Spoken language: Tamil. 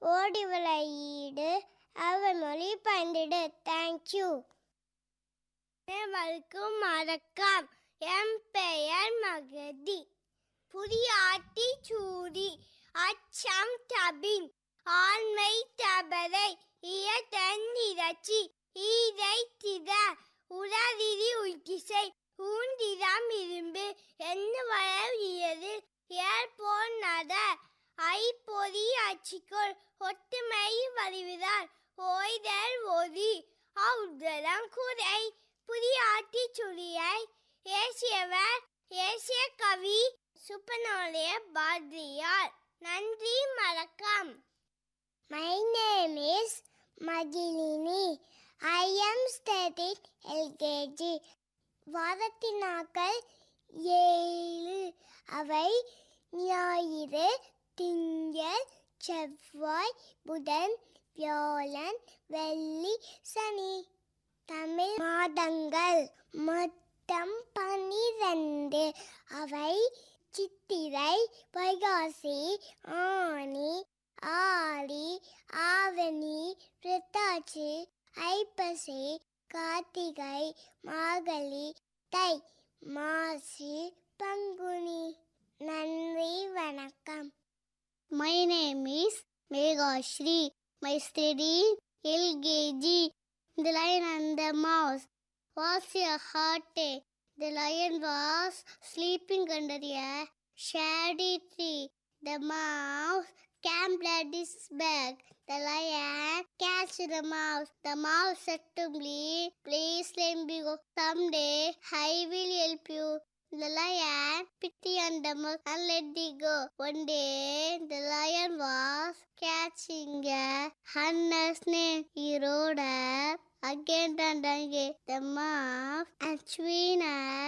ஓடி விளையீடு அவன் மொழி பயந்திடு தேங்க்யூ அனைவருக்கும் வணக்கம் என் பெயர் மகதி புதிய ஆட்டி சூடி அச்சம் தபின் ஆண்மை தபரை இயத்தன் இறச்சி ஈரை தித உடலிரி உய்கிசை ஊந்திரம் இரும்பு என்ன வளரியது ஏற்போல் நட ஐ பொறி அச்சிக்கோள் ஒட்டுமை வலிவிதார் ஓய்தல் ஒதி அவுதலம் குறை புதிய ஆட்டி சுழியை ஏசியவர் ஏசிய கவி சுப்பனோலிய பாரதியார் நன்றி வணக்கம் my name is Magizhini I am studying LKG வாரத்தின் நாட்கள் ஏழு அவை ஞாயிறு திங்கள் செவ்வாய் புதன் வியாழன் வெள்ளி சனி தமிழ் மாதங்கள் மொத்தம் பன்னிரண்டு அவை சித்திரை வைகாசி ஆனி ஆடி ஆவணி புரட்டாசி ஐப்பசி கார்த்திகை மார்கழி தை மாசி பங்குனி நன்றி வணக்கம் My name is Meghashri. My study LKG. The lion and the mouse was a hot day. The lion was sleeping under a shady tree. The mouse camped at his back. The lion catched the mouse. The mouse said to me, Please let me go. Someday I will help you. The lion pity on the mouse and let it go. One day the lion was catching a hunter snake. He rode up again and again. The mouse and chewing up